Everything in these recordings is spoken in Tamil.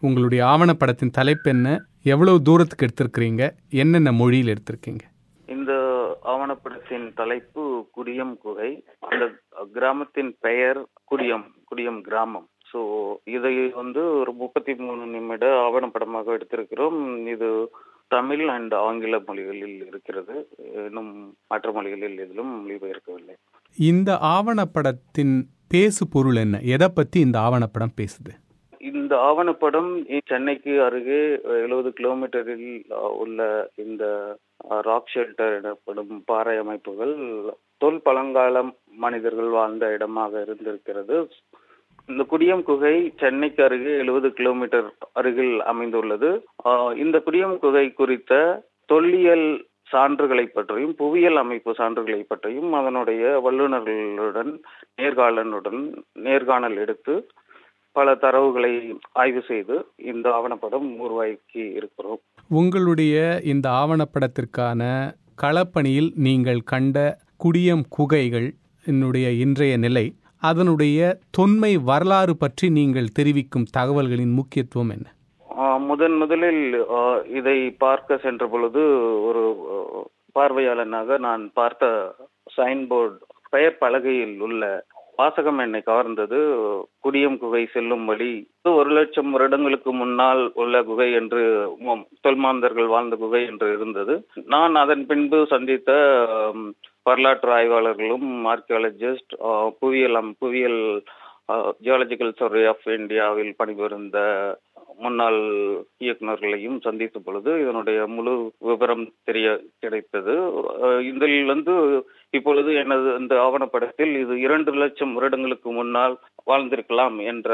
உங்களுடைய ஆவணப்படத்தின் தலைப்பு என்ன எவ்வளவு தூரத்துக்கு எடுத்திருக்கிறீங்க என்னென்ன மொழியில் எடுத்திருக்கீங்க இந்த ஆவணப்படத்தின் தலைப்பு குடியம் குகை அந்த கிராமத்தின் பெயர் குடியம் குடியம் கிராமம் ஸோ இதை வந்து ஒரு முப்பத்தி மூணு நிமிட ஆவணப்படமாக எடுத்திருக்கிறோம் இது தமிழ் அண்ட் ஆங்கில மொழிகளில் இருக்கிறது இன்னும் மற்ற மொழிகளில் எதிலும் மொழிபெயர்க்கவில்லை இந்த ஆவணப்படத்தின் பேசு பொருள் என்ன எதை பற்றி இந்த ஆவணப்படம் பேசுது இந்த ஆவணப்படம் சென்னைக்கு அருகே எழுபது கிலோமீட்டரில் உள்ள இந்த ராக் ஷெல்டர் எனப்படும் பாறை அமைப்புகள் தொல் பழங்காலம் மனிதர்கள் வாழ்ந்த இடமாக இருந்திருக்கிறது இந்த குடியம் குகை சென்னைக்கு அருகே எழுபது கிலோமீட்டர் அருகில் அமைந்துள்ளது இந்த குடியம் குகை குறித்த தொல்லியல் சான்றுகளை பற்றியும் புவியியல் அமைப்பு சான்றுகளை பற்றியும் அதனுடைய வல்லுநர்களுடன் நேர்காணலுடன் நேர்காணல் எடுத்து பல தரவுகளை ஆய்வு செய்து இந்த ஆவணப்படம் உருவாக்கி இருக்கிறோம் உங்களுடைய இந்த ஆவணப்படத்திற்கான களப்பணியில் நீங்கள் கண்ட குடியம் குகைகள் என்னுடைய இன்றைய நிலை அதனுடைய தொன்மை வரலாறு பற்றி நீங்கள் தெரிவிக்கும் தகவல்களின் முக்கியத்துவம் என்ன முதன் முதலில் இதை பார்க்க சென்ற பொழுது ஒரு பார்வையாளனாக நான் பார்த்த சைன்போர்டு பெயர் பலகையில் உள்ள வாசகம் என்னை கவர்ந்தது குடியம் குகை செல்லும் வழி ஒரு லட்சம் வருடங்களுக்கு முன்னால் உள்ள குகை என்று தொல்மாந்தர்கள் வாழ்ந்த குகை என்று இருந்தது நான் அதன் பின்பு சந்தித்த வரலாற்று ஆய்வாளர்களும் ஆர்கியாலஜிஸ்ட் புவியியல் புவியியல் ஜியாலஜிக்கல் சர்வே ஆஃப் இந்தியாவில் பணிபுரிந்த முன்னாள் இயக்குநர்களையும் சந்தித்த பொழுது இதனுடைய முழு விவரம் தெரிய கிடைத்தது இதில் வந்து இப்பொழுது எனது இந்த ஆவணப்படத்தில் இது இரண்டு லட்சம் வருடங்களுக்கு முன்னால் வாழ்ந்திருக்கலாம் என்ற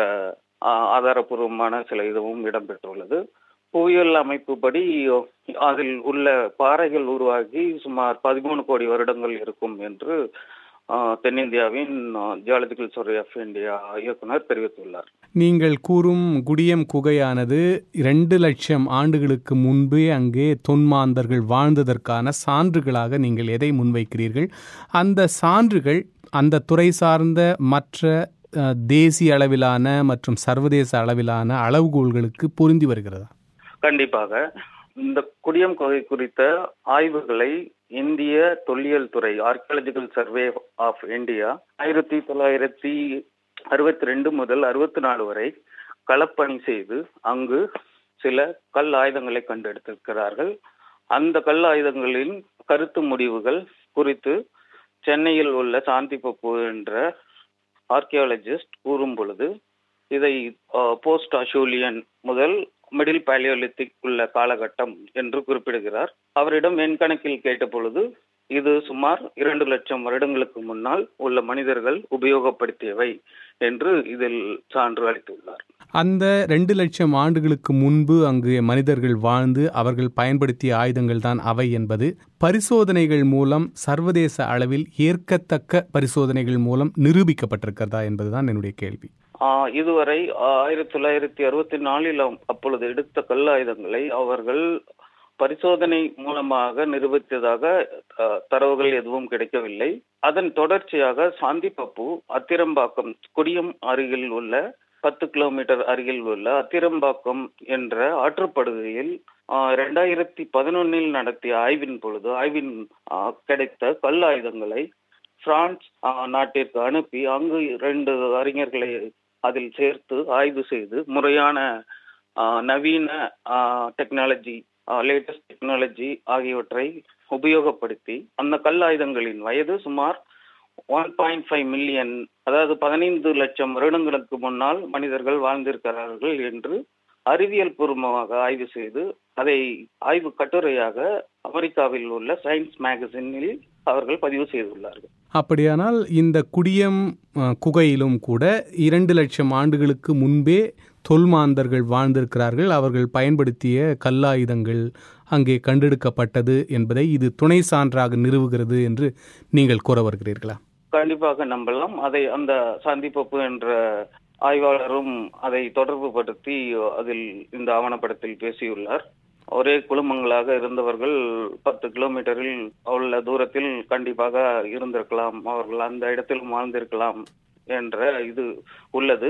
ஆதாரபூர்வமான சில இதுவும் இடம்பெற்றுள்ளது புவியியல் அமைப்புப்படி அதில் உள்ள பாறைகள் உருவாகி சுமார் பதிமூணு கோடி வருடங்கள் இருக்கும் என்று தென்னிந்தியாவின் ஜியாலஜிக்கல் சர்வே ஆஃப் இந்தியா இயக்குனர் தெரிவித்துள்ளார் நீங்கள் கூறும் குடியம் குகையானது இரண்டு லட்சம் ஆண்டுகளுக்கு முன்பே அங்கே தொன்மாந்தர்கள் வாழ்ந்ததற்கான சான்றுகளாக நீங்கள் எதை முன்வைக்கிறீர்கள் அந்த சான்றுகள் அந்த துறை சார்ந்த மற்ற தேசிய அளவிலான மற்றும் சர்வதேச அளவிலான அளவுகோல்களுக்கு பொருந்தி வருகிறதா கண்டிப்பாக இந்த குடியம் குகை குறித்த ஆய்வுகளை இந்திய தொல்லியல் துறை ஆர்கியாலஜிக்கல் சர்வே ஆஃப் இந்தியா ஆயிரத்தி தொள்ளாயிரத்தி அறுபத்தி ரெண்டு முதல் அறுபத்தி நாலு வரை களப்பணி செய்து அங்கு சில கல் ஆயுதங்களை கண்டெடுத்திருக்கிறார்கள் அந்த கல் ஆயுதங்களின் கருத்து முடிவுகள் குறித்து சென்னையில் உள்ள சாந்தி பப்பு என்ற ஆர்கியாலஜிஸ்ட் கூறும் பொழுது இதை போஸ்ட் அஷூலியன் முதல் மிடில் பேலியோலித்திக் உள்ள காலகட்டம் என்று குறிப்பிடுகிறார் அவரிடம் எண்கணக்கில் கேட்ட பொழுது இது சுமார் இரண்டு லட்சம் வருடங்களுக்கு முன்னால் உள்ள மனிதர்கள் உபயோகப்படுத்தியவை என்று இதில் சான்று அளித்துள்ளார் அந்த ரெண்டு லட்சம் ஆண்டுகளுக்கு முன்பு அங்கு மனிதர்கள் வாழ்ந்து அவர்கள் பயன்படுத்திய ஆயுதங்கள் தான் அவை என்பது பரிசோதனைகள் மூலம் சர்வதேச அளவில் ஏற்கத்தக்க பரிசோதனைகள் மூலம் நிரூபிக்கப்பட்டிருக்கிறதா என்பதுதான் என்னுடைய கேள்வி இதுவரை ஆயிரத்தி தொள்ளாயிரத்தி அறுபத்தி நாலில் அப்பொழுது எடுத்த கல் ஆயுதங்களை அவர்கள் பரிசோதனை மூலமாக நிரூபித்ததாக தரவுகள் எதுவும் கிடைக்கவில்லை அதன் தொடர்ச்சியாக சாந்திப்பப்பு அத்திரம்பாக்கம் குடியம் அருகில் உள்ள பத்து கிலோமீட்டர் அருகில் உள்ள அத்திரம்பாக்கம் என்ற ஆற்றுப்படுகையில் ரெண்டாயிரத்தி பதினொன்னில் நடத்திய ஆய்வின் பொழுது ஆய்வின் கிடைத்த கல் ஆயுதங்களை பிரான்ஸ் நாட்டிற்கு அனுப்பி அங்கு இரண்டு அறிஞர்களை அதில் சேர்த்து ஆய்வு செய்து முறையான நவீன டெக்னாலஜி லேட்டஸ்ட் டெக்னாலஜி ஆகியவற்றை உபயோகப்படுத்தி அந்த கல் ஆயுதங்களின் வயது சுமார் ஒன் பாயிண்ட் ஃபைவ் மில்லியன் அதாவது பதினைந்து லட்சம் வருடங்களுக்கு முன்னால் மனிதர்கள் வாழ்ந்திருக்கிறார்கள் என்று அறிவியல் பூர்வமாக ஆய்வு செய்து அதை ஆய்வு கட்டுரையாக அமெரிக்காவில் உள்ள சயின்ஸ் மேகசினில் அவர்கள் பதிவு செய்துள்ளார்கள் அப்படியானால் இந்த குடியம் குகையிலும் கூட இரண்டு லட்சம் ஆண்டுகளுக்கு முன்பே தொல்மாந்தர்கள் வாழ்ந்திருக்கிறார்கள் அவர்கள் பயன்படுத்திய கல்லாயுதங்கள் அங்கே கண்டெடுக்கப்பட்டது என்பதை இது துணை சான்றாக நிறுவுகிறது என்று நீங்கள் கூற வருகிறீர்களா கண்டிப்பாக நம்பலாம் அதை அந்த சந்திப்பப்பு என்ற ஆய்வாளரும் அதை தொடர்பு படுத்தி அதில் இந்த ஆவணப்படத்தில் பேசியுள்ளார் ஒரே குழுமங்களாக இருந்தவர்கள் பத்து கிலோமீட்டரில் உள்ள தூரத்தில் கண்டிப்பாக இருந்திருக்கலாம் அவர்கள் அந்த இடத்தில் வாழ்ந்திருக்கலாம் என்ற இது உள்ளது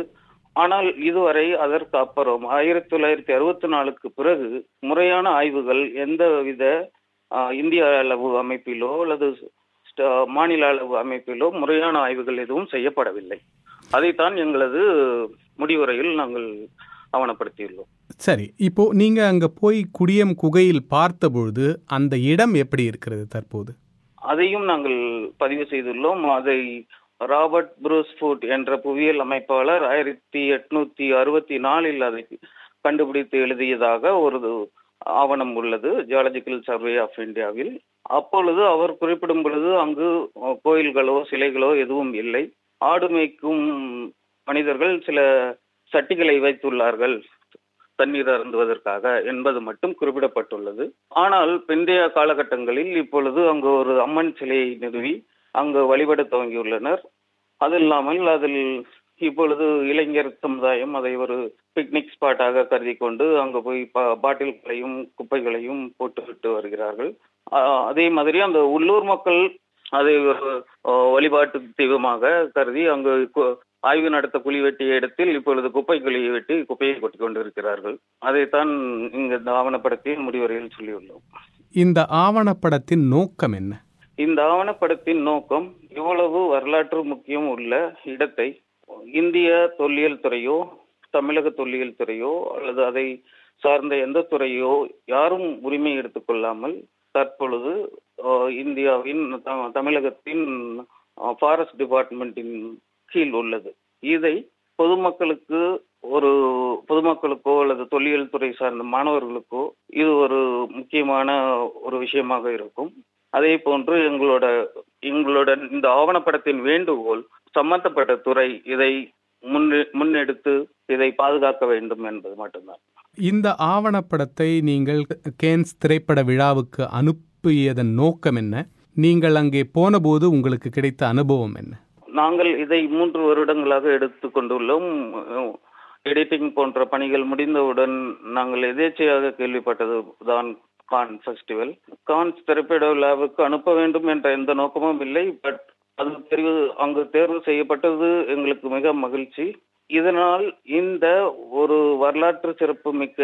ஆனால் இதுவரை அதற்கு அப்புறம் ஆயிரத்தி தொள்ளாயிரத்தி அறுபத்தி நாலுக்கு பிறகு முறையான ஆய்வுகள் எந்தவித ஆஹ், இந்திய அளவு அமைப்பிலோ அல்லது ஸ்ட- மாநில அளவு அமைப்பிலோ முறையான ஆய்வுகள் எதுவும் செய்யப்படவில்லை அதைத்தான் எங்களது முடிவுரையில் நாங்கள் ஆவணப்படுத்தியுள்ளோம் சரி இப்போ நீங்க அங்க போய் குடியம் குகையில் பார்த்தபொழுது அந்த இடம் எப்படி இருக்கிறது தற்போது அதையும் நாங்கள் பதிவு செய்துள்ளோம் அதை ராபர்ட் புரூஸ்ஃபுட் என்ற புவியியல் அமைப்பாளர் ஆயிரத்தி எட்நூத்தி அறுபத்தி நாலில் அதை கண்டுபிடித்து எழுதியதாக ஒரு ஆவணம் உள்ளது ஜியாலஜிக்கல் சர்வே ஆஃப் இந்தியாவில் அப்பொழுது அவர் குறிப்பிடும் பொழுது அங்கு அஹ், கோயில்களோ சிலைகளோ எதுவும் இல்லை ஆடு மேய்க்கும் மனிதர்கள் சில சட்டிகளை வைத்துள்ளார்கள் தண்ணீர் அருந்துவதற்காக என்பது மட்டும் குறிப்பிடப்பட்டுள்ளது ஆனால் பிந்தைய காலகட்டங்களில் இப்பொழுது அங்கு ஒரு அம்மன் சிலையை நிறுவி அங்கு வழிபட துவங்கியுள்ளனர் அது இல்லாமல் அதில் இப்பொழுது இளைஞர் சமுதாயம் அதை ஒரு பிக்னிக் ஸ்பாட்டாக கருதி கொண்டு அங்கு போய் பா- பாட்டில்களையும் குப்பைகளையும் போட்டுவிட்டு வருகிறார்கள் ஆஹ் அதே மாதிரி அந்த உள்ளூர் மக்கள் அதை ஒரு ஆஹ், வழிபாட்டு தெய்வமாக கருதி அங்கு கு- ஆய்வு நடத்த குழி வெட்டிய இடத்தில் இப்பொழுது குப்பை குழியை வெட்டி குப்பையை கொட்டிக் கொண்டிருக்கிறார்கள் அதைத்தான் இங்கு இந்த ஆவணப்படத்தில் முடிவுரையில் சொல்லியுள்ளோம் இந்த ஆவணப்படத்தின் நோக்கம் என்ன இந்த ஆவணப்படத்தின் நோக்கம் இவ்வளவு வரலாற்று முக்கியம் உள்ள இடத்தை இந்திய தொல்லியல் துறையோ தமிழக தொல்லியல் துறையோ அல்லது அதை சார்ந்த எந்த துறையோ யாரும் உரிமை எடுத்துக்கொள்ளாமல் தற்பொழுது அஹ், இந்தியாவின் த- தமிழகத்தின் ஃபாரஸ்ட் டிபார்ட்மெண்ட்டின் கீழ் உள்ளது இதை பொதுமக்களுக்கு ஒரு பொதுமக்களுக்கோ அல்லது தொல்லியல் துறை சார்ந்த மாணவர்களுக்கோ இது ஒரு முக்கியமான ஒரு விஷயமாக இருக்கும் அதே போன்று எங்களோட எங்களோட இந்த ஆவணப்படத்தின் வேண்டுகோள் சம்பந்தப்பட்ட துறை இதை முன்னெ முன்னெடுத்து இதை பாதுகாக்க வேண்டும் என்பது மட்டும்தான் இந்த ஆவணப்படத்தை நீங்கள் கேன்ஸ் திரைப்பட விழாவுக்கு அனுப்பியதன் நோக்கம் என்ன நீங்கள் அங்கே போனபோது உங்களுக்கு கிடைத்த அனுபவம் என்ன நாங்கள் இதை மூன்று வருடங்களாக எடுத்து கொண்டுள்ளோம் எடிட்டிங் போன்ற பணிகள் முடிந்தவுடன் நாங்கள் எதேச்சையாக கேள்விப்பட்டது தான் கான் ஃபெஸ்டிவல் கான்ஸ் திரைப்பட விழாவுக்கு அனுப்ப வேண்டும் என்ற எந்த நோக்கமும் இல்லை பட் அது தெரிவு அங்கு தேர்வு செய்யப்பட்டது எங்களுக்கு மிக மகிழ்ச்சி இதனால் இந்த ஒரு வரலாற்று சிறப்பு மிக்க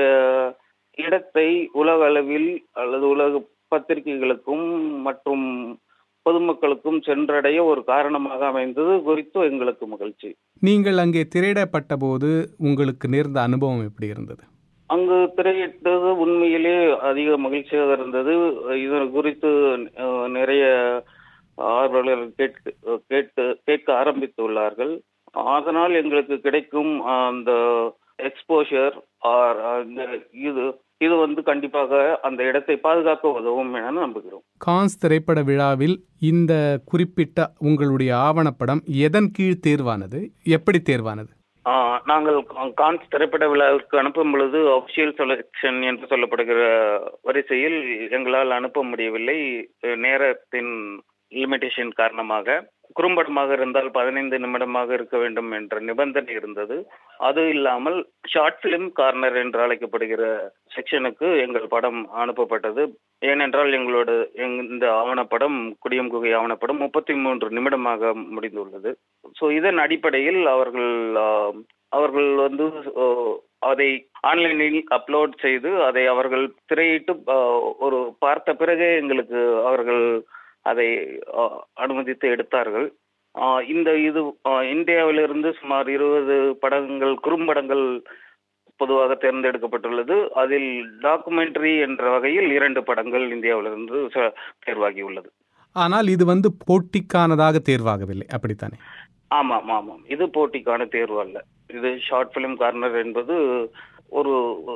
இடத்தை உலக அளவில் அல்லது உலக பத்திரிகைகளுக்கும் மற்றும் பொதுமக்களுக்கும் சென்றடைய ஒரு காரணமாக அமைந்தது குறித்து எங்களுக்கு மகிழ்ச்சி நீங்கள் அங்கே திரையிடப்பட்ட போது உங்களுக்கு நேர்ந்த அனுபவம் எப்படி இருந்தது அங்கு திரையிட்டது உண்மையிலே அதிக மகிழ்ச்சியாக இருந்தது இது குறித்து அஹ், நிறைய ஆர்வலர்கள் கேட்க கேட்டு கேட்க ஆரம்பித்துள்ளார்கள் அதனால் எங்களுக்கு கிடைக்கும் அந்த எக்ஸ்போஷர் ஆர் இது இது வந்து கண்டிப்பாக அந்த இடத்தை பாதுகாக்க உதவும் என நம்புகிறோம் கான்ஸ் திரைப்பட விழாவில் இந்த குறிப்பிட்ட உங்களுடைய ஆவணப்படம் எதன் கீழ் தேர்வானது எப்படி தேர்வானது ஆ, நாங்கள் கா- கான்ஸ் திரைப்பட விழாவிற்கு அனுப்பும் பொழுது அபிஷியல் செலெக்ஷன் என்று சொல்லப்படுகிற வரிசையில் எங்களால் அனுப்ப முடியவில்லை அஹ், நேரத்தின் லிமிடேஷன் காரணமாக குறும்படமாக இருந்தால் பதினைந்து நிமிடமாக இருக்க வேண்டும் என்ற நிபந்தனை இருந்தது அது இல்லாமல் ஷார்ட் பிலிம் கார்னர் என்று அழைக்கப்படுகிற செக்ஷனுக்கு எங்கள் படம் அனுப்பப்பட்டது ஏனென்றால் எங்களோட எங்- இந்த ஆவணப்படம் குடியம் குகை ஆவணப்படம் முப்பத்தி மூன்று நிமிடமாக முடிந்துள்ளது ஸோ இதன் அடிப்படையில் அவர்கள் ஆம், அவர்கள் வந்து ஓ, அதை ஆன்லைனில் அப்லோட் செய்து அதை அவர்கள் திரையிட்டு ஆ, ஒரு பார்த்த பிறகே எங்களுக்கு அவர்கள் அதை ஆ, அனுமதித்து எடுத்தார்கள் ஆ, இந்த இது ஆ, இந்தியாவிலிருந்து சுமார் இருபது படங்கள் குறும்படங்கள் பொதுவாக தேர்ந்தெடுக்கப்பட்டுள்ளது அதில் டாக்குமெண்ட்ரி என்ற வகையில் இரண்டு படங்கள் இந்தியாவிலிருந்து ச- தேர்வாகியுள்ளது ஆனால் இது வந்து போட்டிக்கானதாக தேர்வாகவில்லை அப்படித்தானே ஆமாம் ஆமாம் இது போட்டிக்கான தேர்வு அல்ல இது ஷார்ட் பிலிம் கார்னர் என்பது ஒரு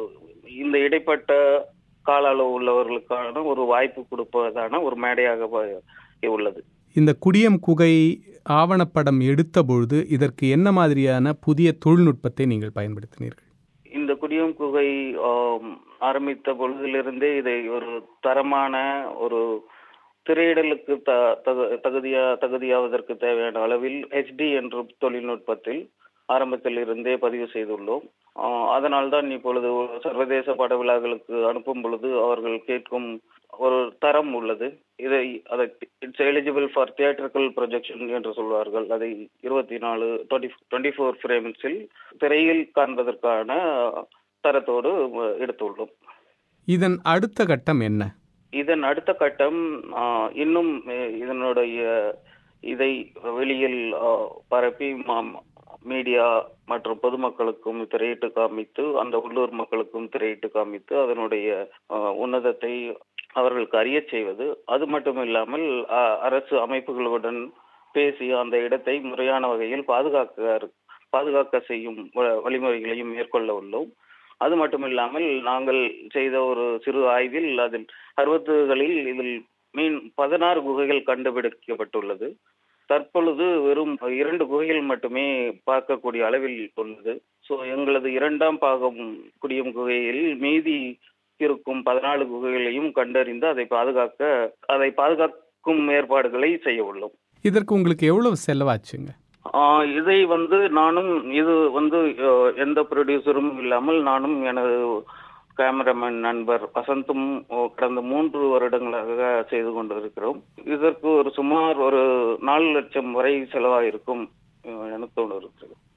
இந்த இடைப்பட்ட கால அளவு உள்ளவர்களுக்கான ஒரு வாய்ப்பு கொடுப்பதான ஒரு மேடையாக ப- உள்ளது இந்த குடியம் குகை ஆவணப்படம் எடுத்த பொழுது இதற்கு என்ன மாதிரியான புதிய தொழில்நுட்பத்தை நீங்கள் பயன்படுத்தினீர்கள் இந்த குடியம் குகை ஆம், ஆரம்பித்த பொழுதிலிருந்தே இதை ஒரு தரமான ஒரு திரையிடலுக்கு த தகு- தகுதியா தகுதியாவதற்கு தேவையான அளவில் ஹெச்டி என்ற தொழில்நுட்பத்தில் ஆரம்பத்தில் இருந்தே பதிவு செய்துள்ளோம் அதனால்தான் இப்பொழுது சர்வதேச பட விழாக்களுக்கு அனுப்பும் பொழுது அவர்கள் கேட்கும் ஒரு தரம் உள்ளது இதை அதை இட்ஸ் எலிஜிபிள் ஃபார் தியேட்டர்கள் ப்ரொஜெக்ஷன் என்று சொல்வார்கள் அதை இருபத்தி நாலு டுவெண்ட்டி டுவெண்ட்டி ஃபோர் ஃப்ரேம்ஸில் திரையில் காண்பதற்கான தரத்தோடு எடுத்துள்ளோம் இதன் அடுத்த கட்டம் என்ன இதன் அடுத்த கட்டம் இன்னும் இதனுடைய இதை வெளியில் பரப்பி மீடியா மற்றும் பொதுமக்களுக்கும் திரையிட்டு காமித்து அந்த உள்ளூர் மக்களுக்கும் திரையிட்டு காமித்து அதனுடைய உன்னதத்தை அவர்களுக்கு அறிய செய்வது அது மட்டும் இல்லாமல் அரசு அமைப்புகளுடன் பேசி அந்த இடத்தை முறையான வகையில் பாதுகாக்க பாதுகாக்க செய்யும் வழிமுறைகளையும் மேற்கொள்ள உள்ளோம் அது மட்டும் இல்லாமல் நாங்கள் செய்த ஒரு சிறு ஆய்வில் அதில் அறுபத்துகளில் இதில் மீன் பதினாறு குகைகள் கண்டுபிடிக்கப்பட்டுள்ளது தற்பொழுது வெறும் இரண்டு குகைகள் மட்டுமே பார்க்கக்கூடிய அளவில் உள்ளது ஸோ எங்களது இரண்டாம் பாகம் குடியும் குகையில் மீதி இருக்கும் பதினாலு குகைகளையும் கண்டறிந்து அதை பாதுகாக்க அதை பாதுகாக்கும் ஏற்பாடுகளை செய்ய உள்ளோம் இதற்கு உங்களுக்கு எவ்வளவு செலவாச்சுங்க இதை வந்து நானும் இது வந்து எந்த ப்ரொடியூசரும் இல்லாமல் நானும் எனது கேமராமேன் நண்பர் வசந்தும் கடந்த மூன்று வருடங்களாக செய்து கொண்டிருக்கிறோம் இதற்கு ஒரு சுமார் ஒரு நாலு லட்சம் வரை செலவாயிருக்கும் எனக்கு தோணுகிறது